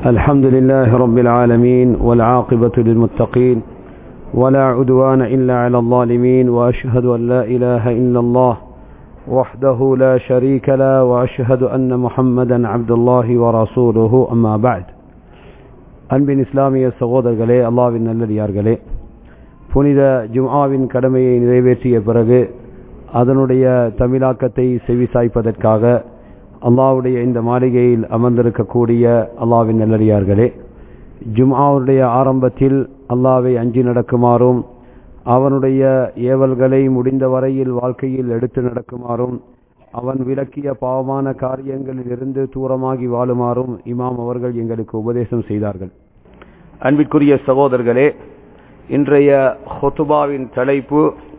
الحمد لله رب العالمين والعاقبة للمتقين ولا عدوان إلا على الظالمين وأشهد أن لا إله إلا الله وحده لا شريك له وأشهد أن محمدا عبد الله ورسوله أما بعد அன்பின் இஸ்லாமிய சகோதரர்களே அல்லாவின் நல்லடியார்களே புனித ஜும்ஆவின் கடமையை நிறைவேற்றிய பிறகு அதனுடைய தமிழாக்கத்தை செவிசாய்ப்பதற்காக அல்லாவுடைய இந்த மாளிகையில் அமர்ந்திருக்கக்கூடிய அல்லாவின் நல்லடியார்களே ஜும்ஆவுடைய ஆரம்பத்தில் அல்லாவை அஞ்சி நடக்குமாறும் அவனுடைய ஏவல்களை முடிந்த வரையில் வாழ்க்கையில் எடுத்து நடக்குமாறும் அவன் விளக்கிய பாவமான காரியங்களில் இருந்து தூரமாகி வாழுமாறும் இமாம் அவர்கள் எங்களுக்கு உபதேசம் செய்தார்கள் அன்பிற்குரிய சகோதரர்களே இன்றைய ஹொத்துபாவின் தலைப்பு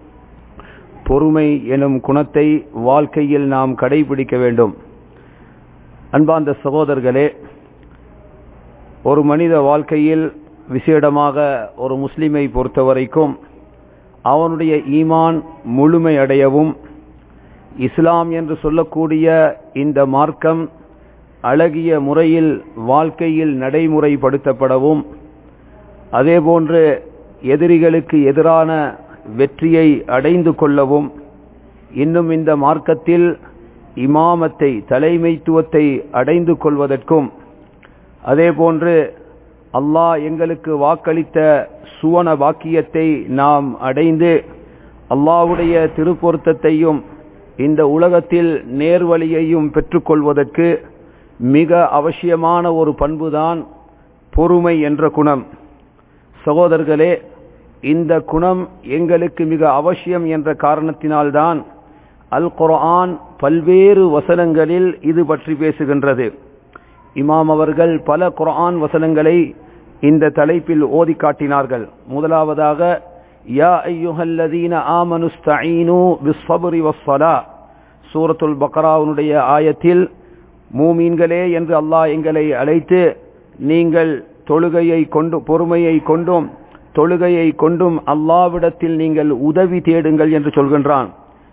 பொறுமை எனும் குணத்தை வாழ்க்கையில் நாம் கடைபிடிக்க வேண்டும் அன்பார்ந்த சகோதரர்களே ஒரு மனித வாழ்க்கையில் விசேடமாக ஒரு முஸ்லிமை பொறுத்தவரைக்கும் அவனுடைய ஈமான் முழுமை அடையவும் இஸ்லாம் என்று சொல்லக்கூடிய இந்த மார்க்கம் அழகிய முறையில் வாழ்க்கையில் நடைமுறைப்படுத்தப்படவும் அதேபோன்று எதிரிகளுக்கு எதிரான வெற்றியை அடைந்து கொள்ளவும் இன்னும் இந்த மார்க்கத்தில் இமாமத்தை தலைமைத்துவத்தை அடைந்து கொள்வதற்கும் அதேபோன்று அல்லாஹ் எங்களுக்கு வாக்களித்த சுவன வாக்கியத்தை நாம் அடைந்து அல்லாவுடைய திருப்பொருத்தத்தையும் இந்த உலகத்தில் நேர்வழியையும் பெற்றுக்கொள்வதற்கு மிக அவசியமான ஒரு பண்புதான் பொறுமை என்ற குணம் சகோதரர்களே இந்த குணம் எங்களுக்கு மிக அவசியம் என்ற காரணத்தினால்தான் அல் குர்ஆன் பல்வேறு வசனங்களில் இது பற்றி பேசுகின்றது இமாம் அவர்கள் பல குர்ஆன் வசனங்களை இந்த தலைப்பில் ஓதி காட்டினார்கள் முதலாவதாக யா ஐயுஹல்லதீன ஆமனுஸ்தஈனு பிஸ்ஸப்ரி வஸ்ஸலா சூரத்துல் பக்ராவுடைய ஆயத்தில் மூமீன்களே என்று அல்லாஹ் எங்களை அழைத்து நீங்கள் தொழுகையை கொண்டு பொறுமையை கொண்டும் தொழுகையை கொண்டும் அல்லாவிடத்தில் நீங்கள் உதவி தேடுங்கள் என்று சொல்கின்றான்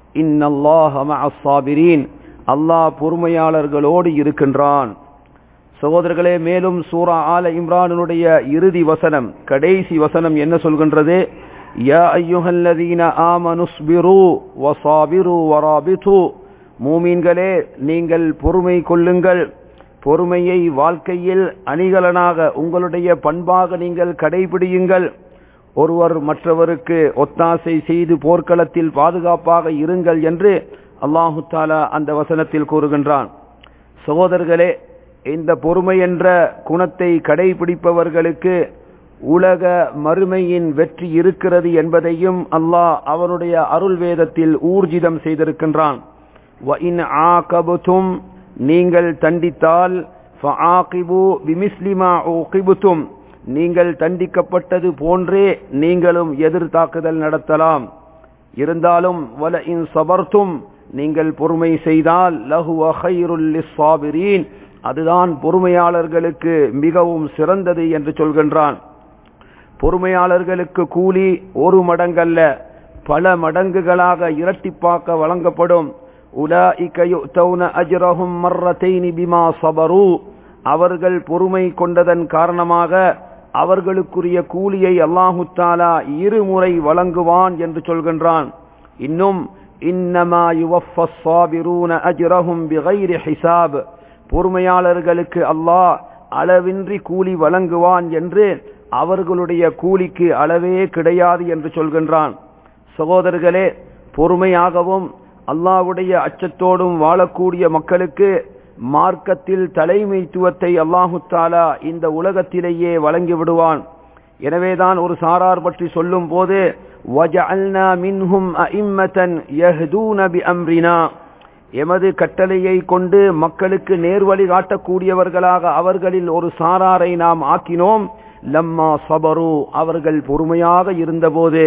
இன்னல்லாஹ் அல்லாஹ் பொறுமையாளர்களோடு இருக்கின்றான் சகோதரர்களே மேலும் சூரா ஆல இம்ரானுடைய இறுதி வசனம் கடைசி வசனம் என்ன சொல்கின்றது யா ஐயுஹல்லதீன ஆமனுஸ்பிரு வசாபிரு வராபிது மூமீன்களே நீங்கள் பொறுமை கொள்ளுங்கள் பொறுமையை வாழ்க்கையில் அணிகலனாக உங்களுடைய பண்பாக நீங்கள் கடைபிடியுங்கள் ஒருவர் மற்றவருக்கு ஒத்தாசை செய்து போர்க்களத்தில் பாதுகாப்பாக இருங்கள் என்று அல்லாஹு தாலா அந்த வசனத்தில் கூறுகின்றான் சகோதரர்களே இந்த பொறுமை என்ற குணத்தை கடைபிடிப்பவர்களுக்கு உலக மறுமையின் வெற்றி இருக்கிறது என்பதையும் அல்லாஹ் அவனுடைய அருள் வேதத்தில் ஊர்ஜிதம் செய்திருக்கின்றான் நீங்கள் தண்டித்தால் நீங்கள் தண்டிக்கப்பட்டது போன்றே நீங்களும் எதிர்த்தாக்குதல் நடத்தலாம் இருந்தாலும் வல இன் சபர்த்தும் நீங்கள் பொறுமை செய்தால் லஹு சாபிரீன் அதுதான் பொறுமையாளர்களுக்கு மிகவும் சிறந்தது என்று சொல்கின்றான் பொறுமையாளர்களுக்கு கூலி ஒரு மடங்கல்ல பல மடங்குகளாக இரட்டிப்பாக்க வழங்கப்படும் அவர்கள் பொறுமை கொண்டதன் காரணமாக அவர்களுக்குரிய கூலியை அல்லாஹு தாலா இருமுறை வழங்குவான் என்று சொல்கின்றான் இன்னும் இன்னமா ஹிசாப் பொறுமையாளர்களுக்கு அல்லாஹ் அளவின்றி கூலி வழங்குவான் என்று அவர்களுடைய கூலிக்கு அளவே கிடையாது என்று சொல்கின்றான் சகோதரர்களே பொறுமையாகவும் அல்லாவுடைய அச்சத்தோடும் வாழக்கூடிய மக்களுக்கு மார்க்கத்தில் தலைமைத்துவத்தை அல்லாஹு தாலா இந்த உலகத்திலேயே வழங்கி விடுவான் எனவேதான் ஒரு சாரார் பற்றி சொல்லும் போது எமது கட்டளையை கொண்டு மக்களுக்கு நேர்வழி காட்டக்கூடியவர்களாக அவர்களில் ஒரு சாராரை நாம் ஆக்கினோம் லம்மா சபரு அவர்கள் பொறுமையாக இருந்தபோது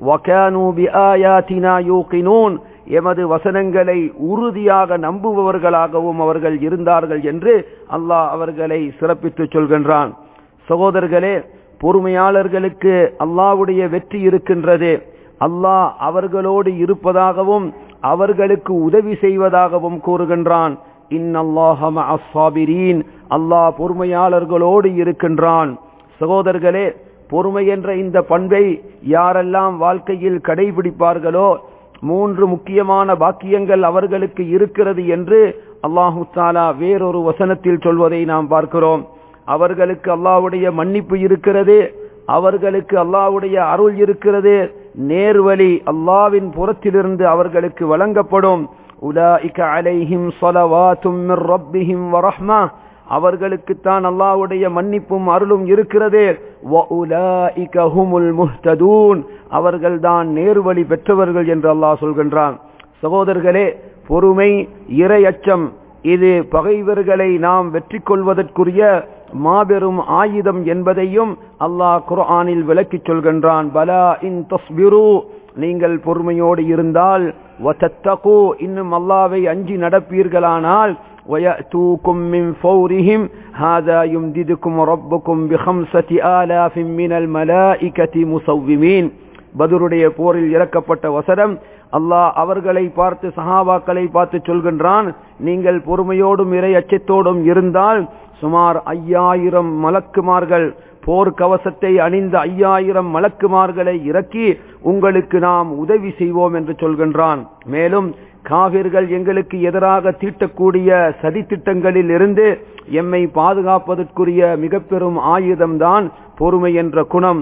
எமது வசனங்களை உறுதியாக நம்புபவர்களாகவும் அவர்கள் இருந்தார்கள் என்று அல்லாஹ் அவர்களை சிறப்பித்து சொல்கின்றான் சகோதரர்களே பொறுமையாளர்களுக்கு அல்லாவுடைய வெற்றி இருக்கின்றது அல்லாஹ் அவர்களோடு இருப்பதாகவும் அவர்களுக்கு உதவி செய்வதாகவும் கூறுகின்றான் இன்னல்லாஹ மஅஸ்ஸாபிரீன் அல்லாஹ் பொறுமையாளர்களோடு இருக்கின்றான் சகோதரர்களே பொறுமை என்ற இந்த பண்பை யாரெல்லாம் வாழ்க்கையில் கடைபிடிப்பார்களோ மூன்று முக்கியமான பாக்கியங்கள் அவர்களுக்கு இருக்கிறது என்று அல்லாஹு தாலா வேறொரு வசனத்தில் சொல்வதை நாம் பார்க்கிறோம் அவர்களுக்கு அல்லாஹ்வுடைய மன்னிப்பு இருக்கிறது அவர்களுக்கு அல்லாஹ்வுடைய அருள் இருக்கிறது நேர்வழி அல்லாவின் புறத்திலிருந்து அவர்களுக்கு வழங்கப்படும் உலாஇக அலைஹிம் ஸலவாத்தும் மிர் ரப்பிஹிம் வரஹ்மா அவர்களுக்குத்தான் அல்லாஹ்வுடைய மன்னிப்பும் அருளும் இருக்கிறது வஉலாஇக ஹுமுல் முஹ்ததூன் அவர்கள்தான் நேர்வழி பெற்றவர்கள் என்று அல்லாஹ் சொல்கின்றான் சகோதரர்களே பொறுமை இரையச்சம் இது பகைவர்களை நாம் வெற்றி கொள்வதற்குரிய மாபெரும் ஆயுதம் என்பதையும் அல்லாஹ் குர்ஆனில் விளக்கிச் சொல்கின்றான் பலா இன் தஸ்பிரு நீங்கள் பொறுமையோடு இருந்தால் வதத்தகு இன்னும் அல்லாவை அஞ்சி நடப்பீர்களானால் ويأتوكم من فورهم هذا يمددكم ربكم بخمسة آلاف من الملائكة مسومين பதுருடைய போரில் இறக்கப்பட்ட வசனம் அல்லாஹ் அவர்களை பார்த்து சஹாபாக்களை பார்த்து சொல்கின்றான் நீங்கள் பொறுமையோடும் இறை அச்சத்தோடும் இருந்தால் சுமார் ஐயாயிரம் மலக்குமார்கள் போர் கவசத்தை அணிந்த ஐயாயிரம் மலக்குமார்களை இறக்கி உங்களுக்கு நாம் உதவி செய்வோம் என்று சொல்கின்றான் மேலும் காவிர்கள் எங்களுக்கு எதிராக தீட்டக்கூடிய சதித்திட்டங்களில் இருந்து எம்மை பாதுகாப்பதற்குரிய மிக பெரும் ஆயுதம்தான் பொறுமை என்ற குணம்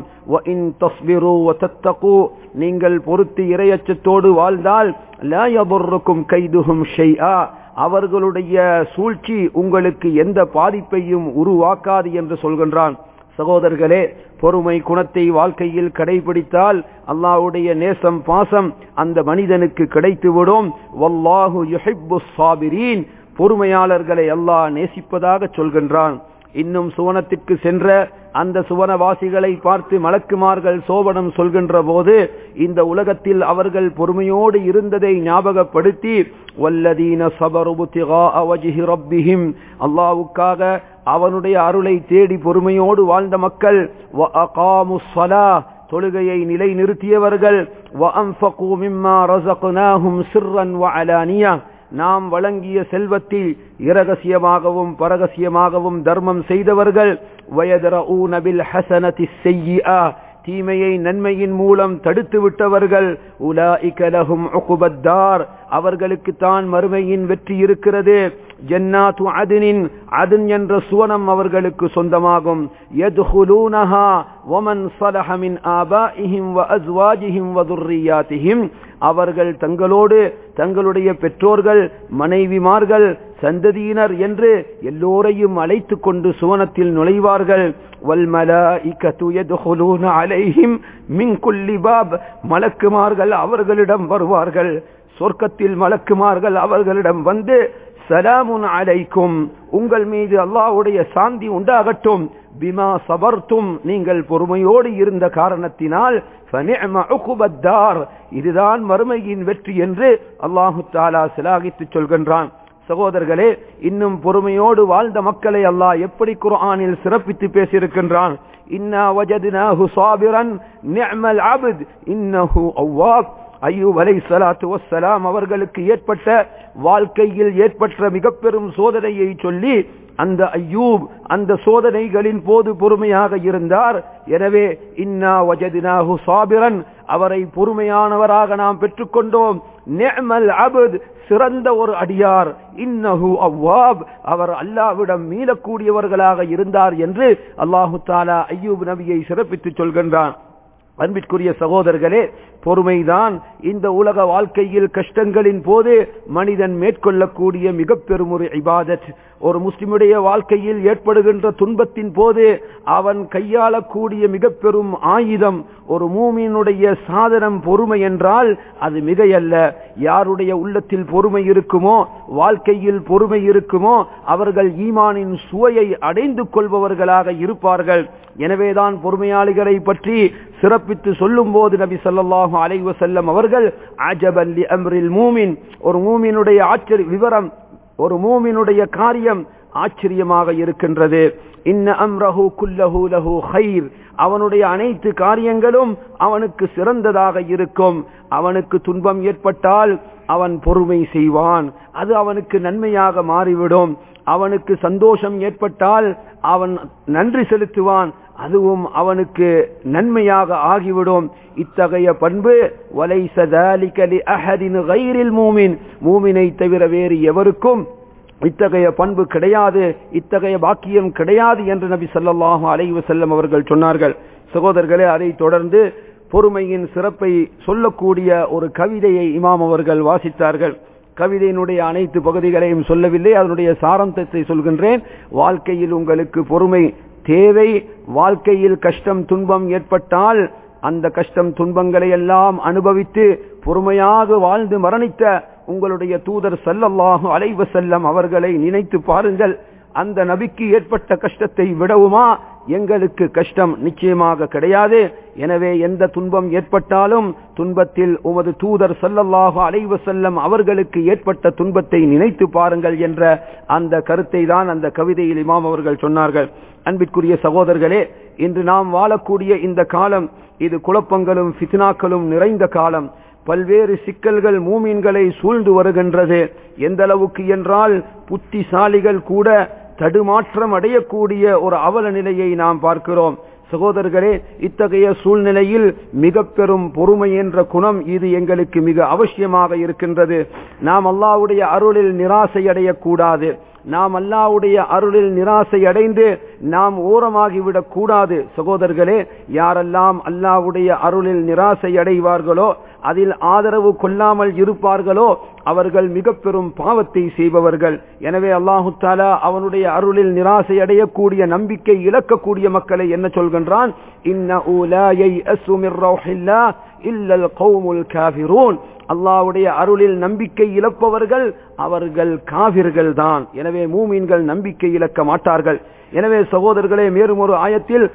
நீங்கள் பொருத்தி இரையச்சத்தோடு வாழ்ந்தால் கைதுகும் ஷெய்ஆ அவர்களுடைய சூழ்ச்சி உங்களுக்கு எந்த பாதிப்பையும் உருவாக்காது என்று சொல்கின்றான் சகோதரர்களே பொறுமை குணத்தை வாழ்க்கையில் கடைபிடித்தால் அல்லாஹ்வுடைய நேசம் பாசம் அந்த மனிதனுக்கு கிடைத்துவிடும் வல்லாஹு யுஹிப்பு சாபிரீன் பொறுமையாளர்களை அல்லாஹ் நேசிப்பதாக சொல்கின்றான் இன்னும் சுவனத்திற்கு சென்ற அந்த சுவனவாசிகளை பார்த்து மலக்குமார்கள் சோபனம் சொல்கின்ற போது இந்த உலகத்தில் அவர்கள் பொறுமையோடு இருந்ததை ஞாபகப்படுத்தி வல்லதீன ரப்பிஹிம் அல்லாவுக்காக அவனுடைய அருளை தேடி பொறுமையோடு வாழ்ந்த மக்கள் தொழுகையை நிலை நிறுத்தியவர்கள் நாம் வழங்கிய செல்வத்தில் இரகசியமாகவும் பரகசியமாகவும் தர்மம் செய்தவர்கள் வயதரூனபில் ஹசனதி செய்யா தீமையை நன்மையின் மூலம் தடுத்து விட்டவர்கள் உலாஇகலகும் உகுபத்தார் அவர்களுக்கு தான் மறுமையின் வெற்றி இருக்கிறது ஜன்னாத்து அதினின் அதின் என்ற சுவனம் அவர்களுக்கு சொந்தமாகும் யதுஹுலூனஹா வமன் ஸலஹ மின் ஆபாஇஹிம் வ அஸ்வாஜிஹிம் வ துர்ரியாத்திஹிம் அவர்கள் தங்களோடு தங்களுடைய பெற்றோர்கள் மனைவிமார்கள் சந்ததியினர் என்று எல்லோரையும் அழைத்து கொண்டு சுவனத்தில் நுழைவார்கள் அலைஹிம் மின் குல்லி பாப் மலக்குமார்கள் அவர்களிடம் வருவார்கள் சொர்க்கத்தில் மலக்குமார்கள் அவர்களிடம் வந்து சலாமுன் அலைக்கும் உங்கள் மீது அல்லாஹ்வுடைய சாந்தி உண்டாகட்டும் பிமா சபர்த்தும் நீங்கள் பொறுமையோடு இருந்த காரணத்தினால் இதுதான் மறுமையின் வெற்றி என்று அல்லாஹு தாலா சிலாகித்து சொல்கின்றான் சகோதரர்களே இன்னும் பொறுமையோடு வாழ்ந்த மக்களை அல்லாஹ் எப்படி குர்ஆனில் சிறப்பித்து பேசியிருக்கின்றான் இன்னா வஜதுனாஹு சாபிரன் நிஅமல் அப்த் இன்னஹு அவ்வாப் ஐயூப் அலை சலாத்து வசலாம் அவர்களுக்கு ஏற்பட்ட வாழ்க்கையில் ஏற்பட்ட மிக பெரும் சோதனையை சொல்லி அந்த ஐயூப் அந்த சோதனைகளின் போது பொறுமையாக இருந்தார் எனவே இன்னா வஜதினாஹு சாபிரன் அவரை பொறுமையானவராக நாம் பெற்றுக்கொண்டோம் நிஅமல் அபுத் சிறந்த ஒரு அடியார் இன்னஹு அவ்வாப் அவர் அல்லாவிடம் மீளக்கூடியவர்களாக இருந்தார் என்று அல்லாஹு தாலா ஐயூப் நபியை சிறப்பித்து சொல்கின்றான் அன்பிற்குரிய சகோதரர்களே பொறுமைதான் இந்த உலக வாழ்க்கையில் கஷ்டங்களின் போது மனிதன் மேற்கொள்ளக்கூடிய மிக பெரும் ஒரு இபாதத் ஒரு முஸ்லிமுடைய வாழ்க்கையில் ஏற்படுகின்ற துன்பத்தின் போது அவன் கையாளக்கூடிய மிக பெரும் ஆயுதம் ஒரு மூமியினுடைய சாதனம் பொறுமை என்றால் அது மிகையல்ல யாருடைய உள்ளத்தில் பொறுமை இருக்குமோ வாழ்க்கையில் பொறுமை இருக்குமோ அவர்கள் ஈமானின் சுவையை அடைந்து கொள்பவர்களாக இருப்பார்கள் எனவேதான் பொறுமையாளிகளை பற்றி சிறப்பித்து சொல்லும் போது நபி சொல்லாஹு அலைவ செல்லம் அவர்கள் அஜபல்லி அம்ரில் மூமின் ஒரு மூமினுடைய ஆச்சரிய விவரம் ஒரு மூமினுடைய காரியம் ஆச்சரியமாக இருக்கின்றது இன்ன அம்ரஹு குல்லஹு லஹு ஹைர் அவனுடைய அனைத்து காரியங்களும் அவனுக்கு சிறந்ததாக இருக்கும் அவனுக்கு துன்பம் ஏற்பட்டால் அவன் பொறுமை செய்வான் அது அவனுக்கு நன்மையாக மாறிவிடும் அவனுக்கு சந்தோஷம் ஏற்பட்டால் அவன் நன்றி செலுத்துவான் அதுவும் அவனுக்கு நன்மையாக ஆகிவிடும் இத்தகைய பண்பு வலைசதலிகலின் மூமின் மூமினை தவிர வேறு எவருக்கும் இத்தகைய பண்பு கிடையாது இத்தகைய பாக்கியம் கிடையாது என்று நபி ஸல்லல்லாஹு அலைஹி வஸல்லம் அவர்கள் சொன்னார்கள் சகோதரர்களே அதை தொடர்ந்து பொறுமையின் சிறப்பை சொல்லக்கூடிய ஒரு கவிதையை இமாம் அவர்கள் வாசித்தார்கள் கவிதையினுடைய அனைத்து பகுதிகளையும் சொல்லவில்லை அதனுடைய சாரந்தத்தை சொல்கின்றேன் வாழ்க்கையில் உங்களுக்கு பொறுமை தேவை வாழ்க்கையில் கஷ்டம் துன்பம் ஏற்பட்டால் அந்த கஷ்டம் துன்பங்களை எல்லாம் அனுபவித்து பொறுமையாக வாழ்ந்து மரணித்த உங்களுடைய தூதர் சல்லல்லாஹு அலைவ செல்லம் அவர்களை நினைத்து பாருங்கள் அந்த நபிக்கு ஏற்பட்ட கஷ்டத்தை விடவுமா எங்களுக்கு கஷ்டம் நிச்சயமாக கிடையாது எனவே எந்த துன்பம் ஏற்பட்டாலும் துன்பத்தில் உமது தூதர் சல்லல்லாஹு அலைவ செல்லம் அவர்களுக்கு ஏற்பட்ட துன்பத்தை நினைத்து பாருங்கள் என்ற அந்த கருத்தை தான் அந்த கவிதையில் இமாம் அவர்கள் சொன்னார்கள் அன்பிற்குரிய சகோதரர்களே இன்று நாம் வாழக்கூடிய இந்த காலம் இது குழப்பங்களும் ஃபித்னாக்களும் நிறைந்த காலம் பல்வேறு சிக்கல்கள் மூமீன்களை சூழ்ந்து வருகின்றது எந்த அளவுக்கு என்றால் புத்திசாலிகள் கூட தடுமாற்றம் அடையக்கூடிய ஒரு அவல நிலையை நாம் பார்க்கிறோம் சகோதரர்களே இத்தகைய சூழ்நிலையில் மிக பெரும் பொறுமை என்ற குணம் இது எங்களுக்கு மிக அவசியமாக இருக்கின்றது நாம் அல்லாவுடைய அருளில் நிராசை அடையக்கூடாது நாம் அல்லாவுடைய அருளில் நிராசை அடைந்து நாம் ஓரமாகிவிடக் கூடாது சகோதரர்களே யாரெல்லாம் அல்லாவுடைய அருளில் நிராசை அடைவார்களோ அதில் ஆதரவு கொள்ளாமல் இருப்பார்களோ அவர்கள் மிக பெரும் பாவத்தை செய்பவர்கள் எனவே அல்லாஹு தாலா அவனுடைய அருளில் நிராசை அடையக்கூடிய நம்பிக்கை இழக்கக்கூடிய மக்களை என்ன சொல்கின்றான் அல்லாவுடைய அருளில் நம்பிக்கை இழப்பவர்கள் அவர்கள் காவிர்கள் தான் எனவே மூமீன்கள் நம்பிக்கை இழக்க மாட்டார்கள் எனவே சகோதரர்களே மேலும் ஒரு ஆயத்தில்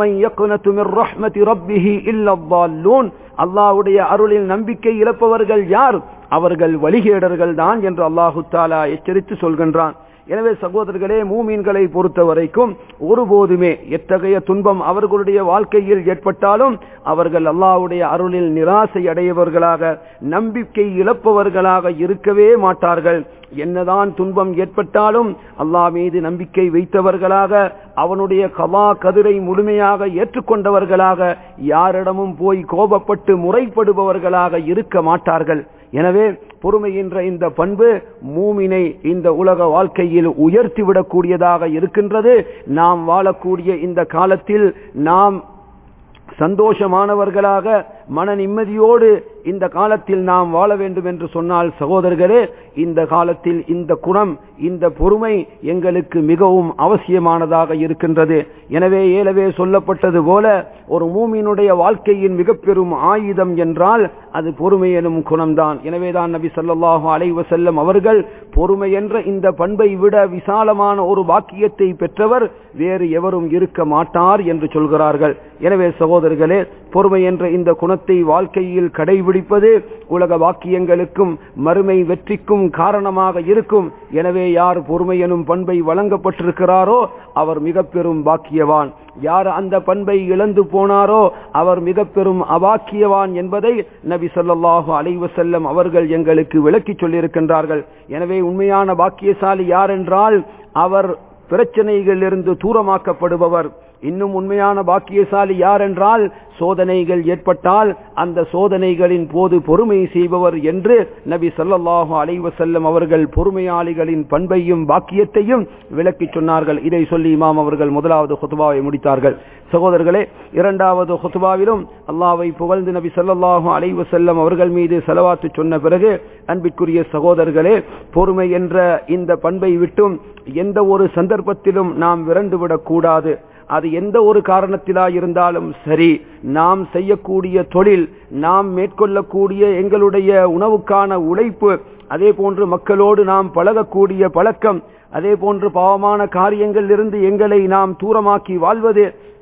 அல்லாவுடைய அருளில் நம்பிக்கை இழப்பவர்கள் யார் அவர்கள் வழிகேடர்கள் தான் என்று அல்லாஹு தாலா எச்சரித்து சொல்கின்றான் எனவே சகோதரர்களே மூமீன்களை பொறுத்த வரைக்கும் ஒருபோதுமே எத்தகைய துன்பம் அவர்களுடைய வாழ்க்கையில் ஏற்பட்டாலும் அவர்கள் அல்லாவுடைய அருளில் நிராசை அடையவர்களாக நம்பிக்கை இழப்பவர்களாக இருக்கவே மாட்டார்கள் என்னதான் துன்பம் ஏற்பட்டாலும் அல்லாஹ் மீது நம்பிக்கை வைத்தவர்களாக அவனுடைய கவா கதிரை முழுமையாக ஏற்றுக்கொண்டவர்களாக யாரிடமும் போய் கோபப்பட்டு முறைப்படுபவர்களாக இருக்க மாட்டார்கள் எனவே பொறுமை என்ற இந்த பண்பு மூமினை இந்த உலக வாழ்க்கையில் உயர்த்திவிடக்கூடியதாக இருக்கின்றது நாம் வாழக்கூடிய இந்த காலத்தில் நாம் சந்தோஷமானவர்களாக மன நிம்மதியோடு இந்த காலத்தில் நாம் வாழ வேண்டும் என்று சொன்னால் சகோதரர்களே இந்த காலத்தில் இந்த குணம் இந்த பொறுமை எங்களுக்கு மிகவும் அவசியமானதாக இருக்கின்றது எனவே ஏலவே சொல்லப்பட்டது போல ஒரு மூமியினுடைய வாழ்க்கையின் மிக பெரும் ஆயுதம் என்றால் அது பொறுமை எனும் குணம்தான் எனவேதான் நபி சொல்லாஹு அலைவ செல்லம் அவர்கள் பொறுமை என்ற இந்த பண்பை விட விசாலமான ஒரு பாக்கியத்தை பெற்றவர் வேறு எவரும் இருக்க மாட்டார் என்று சொல்கிறார்கள் எனவே சகோதரர்களே பொறுமை என்ற இந்த குணத்தை வாழ்க்கையில் கடைபிடிப்பது உலக வாக்கியங்களுக்கும் மறுமை வெற்றிக்கும் காரணமாக இருக்கும் எனவே யார் பொறுமை எனும் பண்பை வழங்கப்பட்டிருக்கிறாரோ அவர் மிக பெரும் பாக்கியவான் யார் அந்த பண்பை இழந்து போனாரோ அவர் மிக பெரும் அபாக்கியவான் என்பதை நபி சொல்லாஹு அலைவ செல்லம் அவர்கள் எங்களுக்கு விளக்கி சொல்லியிருக்கின்றார்கள் எனவே உண்மையான பாக்கியசாலி யார் என்றால் அவர் பிரச்சனைகளிலிருந்து தூரமாக்கப்படுபவர் இன்னும் உண்மையான பாக்கியசாலி யார் என்றால் சோதனைகள் ஏற்பட்டால் அந்த சோதனைகளின் போது பொறுமை செய்பவர் என்று நபி சொல்லல்லாஹு அலைவ செல்லம் அவர்கள் பொறுமையாளிகளின் பண்பையும் பாக்கியத்தையும் விளக்கி சொன்னார்கள் இதை சொல்லி இமாம் அவர்கள் முதலாவது ஹுத்துபாவை முடித்தார்கள் சகோதரர்களே இரண்டாவது ஹுத்துபாவிலும் அல்லாவை புகழ்ந்து நபி சொல்லல்லாஹு அலைவ செல்லம் அவர்கள் மீது செலவாத்து சொன்ன பிறகு அன்பிற்குரிய சகோதரர்களே பொறுமை என்ற இந்த பண்பை விட்டும் எந்த ஒரு சந்தர்ப்பத்திலும் நாம் விரண்டுவிடக் கூடாது அது எந்த ஒரு காரணத்திலா இருந்தாலும் சரி நாம் செய்யக்கூடிய தொழில் நாம் மேற்கொள்ளக்கூடிய எங்களுடைய உணவுக்கான உழைப்பு அதே போன்று மக்களோடு நாம் பழகக்கூடிய பழக்கம் அதே போன்று பாவமான காரியங்களிலிருந்து எங்களை நாம் தூரமாக்கி வாழ்வது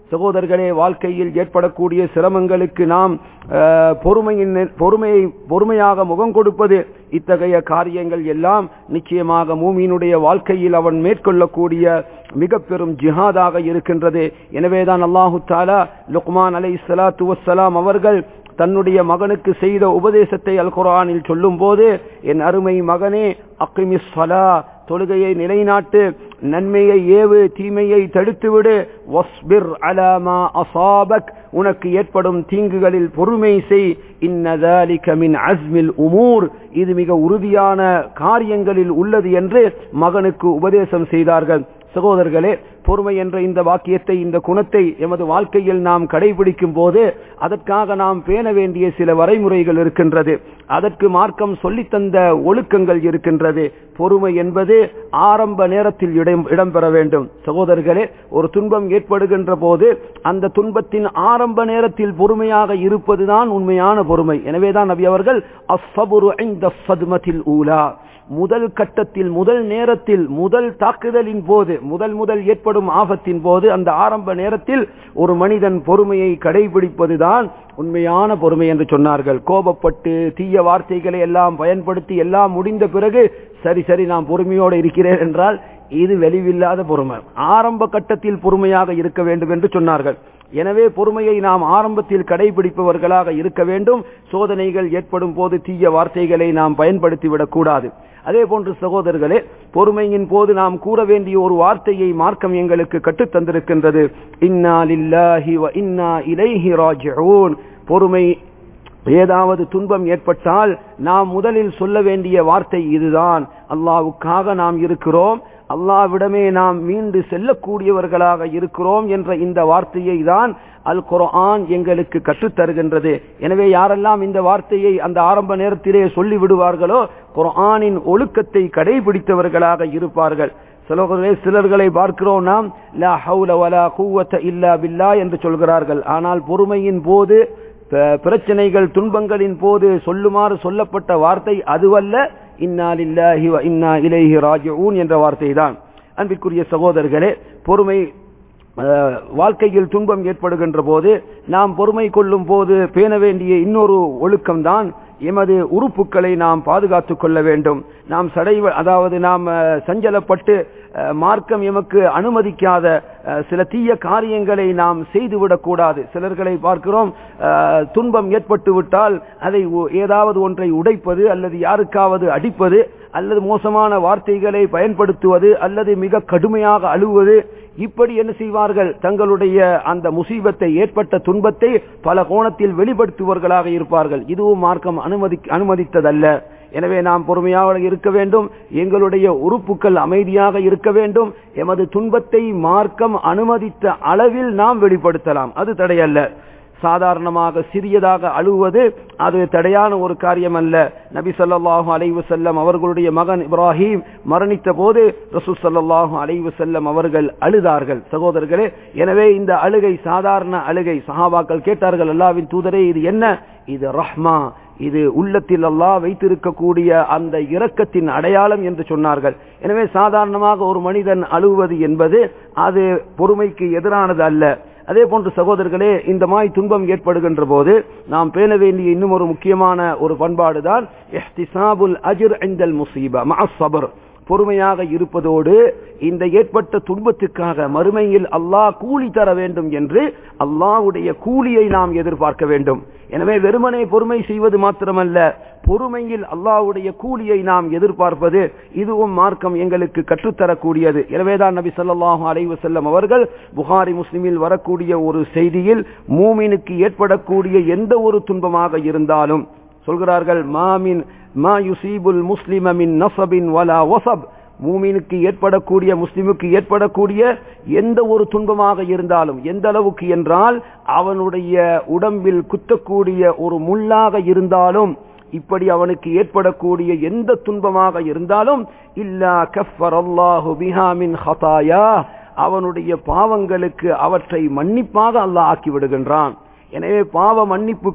சகோதரர்களே வாழ்க்கையில் ஏற்படக்கூடிய சிரமங்களுக்கு நாம் அஹ், பொறுமையின் பொறுமையை பொறுமையாக முகம் கொடுப்பது இத்தகைய காரியங்கள் எல்லாம் நிச்சயமாக மூமியினுடைய வாழ்க்கையில் அவன் மேற்கொள்ளக்கூடிய மிக பெரும் ஜிஹாதாக இருக்கின்றது எனவேதான் அல்லாஹு தாலா லுக்மான் அலை சலாத்து வசலாம் அவர்கள் தன்னுடைய மகனுக்கு செய்த உபதேசத்தை அல் குரானில் சொல்லும் போது என் அருமை மகனே அக்கிமிஸ் சலா தொழுகையை நிலைநாட்டு நன்மையை ஏவு தீமையை தடுத்துவிடு வஸ்பிர் அலாமா அசாபக் உனக்கு ஏற்படும் தீங்குகளில் பொறுமை செய் இன்னதாலிக மின் அஸ்மில் உமூர் இது மிக உறுதியான காரியங்களில் உள்ளது என்று மகனுக்கு உபதேசம் செய்தார்கள் சகோதரர்களே பொறுமை என்ற இந்த வாக்கியத்தை இந்த குணத்தை எமது வாழ்க்கையில் நாம் கடைபிடிக்கும் போது அதற்காக நாம் பேண வேண்டிய சில வரைமுறைகள் இருக்கின்றது அதற்கு மார்க்கம் சொல்லித்தந்த ஒழுக்கங்கள் இருக்கின்றது பொறுமை என்பது ஆரம்ப நேரத்தில் இடம் இடம்பெற வேண்டும் சகோதரர்களே ஒரு துன்பம் ஏற்படுகின்ற போது அந்த துன்பத்தின் ஆரம்ப நேரத்தில் பொறுமையாக இருப்பதுதான் உண்மையான பொறுமை எனவேதான் நபி அவர்கள் அஸ்ஸபுரு ஐந்த சதுமத்தில் ஊலா முதல் கட்டத்தில் முதல் நேரத்தில் முதல் தாக்குதலின் போது முதல் முதல் ஏற்படும் ஆபத்தின் போது அந்த ஆரம்ப நேரத்தில் ஒரு மனிதன் பொறுமையை கடைபிடிப்பதுதான் உண்மையான பொறுமை என்று சொன்னார்கள் கோபப்பட்டு தீய வார்த்தைகளை எல்லாம் பயன்படுத்தி எல்லாம் முடிந்த பிறகு சரி சரி நான் பொறுமையோடு இருக்கிறேன் என்றால் இது வெளிவில்லாத பொறுமை ஆரம்ப கட்டத்தில் பொறுமையாக இருக்க வேண்டும் என்று சொன்னார்கள் எனவே பொறுமையை நாம் ஆரம்பத்தில் கடைபிடிப்பவர்களாக இருக்க வேண்டும் சோதனைகள் ஏற்படும் போது தீய வார்த்தைகளை நாம் பயன்படுத்திவிடக் கூடாது அதே போன்று சகோதரர்களே பொறுமையின் போது நாம் கூற வேண்டிய ஒரு வார்த்தையை மார்க்கம் எங்களுக்கு கற்றுத் தந்திருக்கின்றது இன்னா லில்லாஹி வ இன்னா இலைஹி ராஜிஊன் பொறுமை ஏதாவது துன்பம் ஏற்பட்டால் நாம் முதலில் சொல்ல வேண்டிய வார்த்தை இதுதான் அல்லாவுக்காக நாம் இருக்கிறோம் அல்லாவிடமே நாம் மீண்டு செல்லக்கூடியவர்களாக இருக்கிறோம் என்ற இந்த வார்த்தையை தான் அல் குர்ஆன் எங்களுக்கு கற்றுத் தருகின்றது எனவே யாரெல்லாம் இந்த வார்த்தையை அந்த ஆரம்ப நேரத்திலே சொல்லி விடுவார்களோ குர்ஆனின் ஒழுக்கத்தை கடைபிடித்தவர்களாக இருப்பார்கள் சிலர்களே சிலர்களை பார்க்கிறோம் நாம் லா ஹவுல வலா குவத்த இல்லா பில்லா என்று சொல்கிறார்கள் ஆனால் பொறுமையின் போது ப- பிரச்சனைகள் துன்பங்களின் போது சொல்லுமாறு சொல்லப்பட்ட வார்த்தை அதுவல்ல இன்னா லில்லாஹி வ இன்னா இலைஹி ராஜிஊன் என்ற வார்த்தை தான் அன்பிற்குரிய சகோதரர்களே பொறுமை அஹ், வாழ்க்கையில் துன்பம் ஏற்படுகின்ற போது நாம் பொறுமை கொள்ளும் போது பேண வேண்டிய இன்னொரு ஒழுக்கம்தான் எமது உறுப்புகளை நாம் பாதுகாத்துக் கொள்ள வேண்டும் நாம் சடை அதாவது நாம் அஹ், சஞ்சலப்பட்டு அஹ், மார்க்கம் எமக்கு அனுமதிக்காத அஹ், சில தீய காரியங்களை நாம் செய்துவிடக் கூடாது சிலர்களை பார்க்கிறோம் அஹ், துன்பம் ஏற்பட்டு விட்டால் அதை ஒ- ஏதாவது ஒன்றை உடைப்பது அல்லது யாருக்காவது அடிப்பது அல்லது மோசமான வார்த்தைகளை பயன்படுத்துவது அல்லது மிக கடுமையாக அழுவது இப்படி என்ன செய்வார்கள் தங்களுடைய அந்த முசீபத்தை ஏற்பட்ட துன்பத்தை பல கோணத்தில் வெளிப்படுத்துவர்களாக இருப்பார்கள் இதுவும் மார்க்கம் அனுமதி அனுமதித்ததல்ல எனவே நாம் பொறுமையாக இருக்க வேண்டும் எங்களுடைய உறுப்புகள் அமைதியாக இருக்க வேண்டும் எமது துன்பத்தை மார்க்கம் அனுமதித்த அளவில் நாம் வெளிப்படுத்தலாம் அது தடையல்ல சாதாரணமாக சிறியதாக அழுவது அது தடையான ஒரு காரியம் அல்ல நபி ஸல்லல்லாஹு அலைஹி வஸல்லம் அவர்களுடைய மகன் இப்ராஹிம் மரணித்த போது ரசூல் ஸல்லல்லாஹு அலைஹி வஸல்லம் அவர்கள் அழுதார்கள் சகோதரர்களே எனவே இந்த அழுகை சாதாரண அழுகை சஹாபாக்கள் கேட்டார்கள் அல்லாஹ்வின் தூதரே இது என்ன இது ரஹ்மா இது உள்ளத்தில் அல்லாஹ் வைத்திருக்கக்கூடிய அந்த இரக்கத்தின் அடையாளம் என்று சொன்னார்கள் எனவே சாதாரணமாக ஒரு மனிதன் அழுவது என்பது அது பொறுமைக்கு எதிரானது அல்ல அதே போன்று சகோதரர்களே இந்த மாய் துன்பம் ஏற்படுகின்ற போது நாம் பேண வேண்டிய இன்னும் ஒரு முக்கியமான ஒரு பண்பாடுதான் இஹ்திசாபுல் அஜ்ர் இந்தல் முசீபா மஅஸ் ஸப்ர் பொறுமையாக இருப்பதோடு இந்த ஏற்பட்ட துன்பத்துக்காக மறுமையில் அல்லாஹ் கூலி தர வேண்டும் என்று அல்லாஹ்வுடைய கூலியை நாம் எதிர்பார்க்க வேண்டும் எனவே வெறுமனே பொறுமை செய்வது மாத்திரமல்ல பொறுமையில் அல்லாஹ்வுடைய கூலியை நாம் எதிர்பார்ப்பது இதுவும் மார்க்கம் எங்களுக்கு கற்றுத்தரக்கூடியது எனவேதான் நபி ஸல்லல்லாஹு அலைஹி வஸல்லம் அவர்கள் புகாரி முஸ்லிமில் வரக்கூடிய ஒரு செய்தியில் மூமினுக்கு ஏற்படக்கூடிய எந்த ஒரு துன்பமாக இருந்தாலும் சொல்கிறார்கள் மாமின் மா யுசீபுல் முஸ்லிம மின் நஸபின் வலா வஸப் மூமினுக்கு ஏற்படக்கூடிய முஸ்லிமுக்கு ஏற்படக்கூடிய எந்த ஒரு துன்பமாக இருந்தாலும் எந்த அளவுக்கு என்றால் அவனுடைய உடம்பில் குத்தக்கூடிய ஒரு முள்ளாக இருந்தாலும் இப்படி அவனுக்கு ஏற்படக்கூடிய எந்த துன்பமாக இருந்தாலும் இல்லா கஃபர் அல்லாஹு பிஹா மின் ஹதாயா அவனுடைய பாவங்களுக்கு அவற்றை மன்னிப்பாக அல்லாஹ் ஆக்கி விடுகின்றான் எனவே பாவ மன்னிப்புக்கு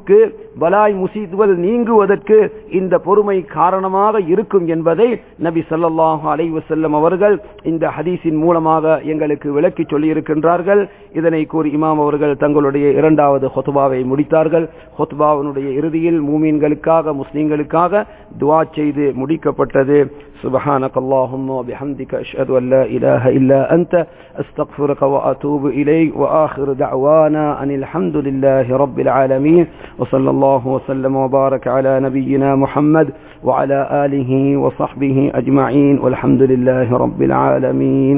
பலாய் முசீதுவல் நீங்குவதற்கு இந்த பொறுமை காரணமாக இருக்கும் என்பதை நபி ஸல்லல்லாஹு அலைஹி வஸல்லம் அவர்கள் இந்த ஹதீஸின் மூலமாக எங்களுக்கு விளக்கி சொல்லியிருக்கின்றார்கள் இதனை கூறி இமாம் அவர்கள் தங்களுடைய இரண்டாவது ஹொத்பாவை முடித்தார்கள் ஹொத்பாவினுடைய இறுதியில் மூமீன்களுக்காக முஸ்லிம்களுக்காக துவா செய்து முடிக்கப்பட்டது سبحانك اللهم وبحمدك أشهد أن لا إله إلا أنت أستغفرك وأتوب إليك وآخر دعوانا أن الحمد لله رب العالمين وصلى الله وسلم وبارك على نبينا محمد وعلى آله وصحبه أجمعين والحمد لله رب العالمين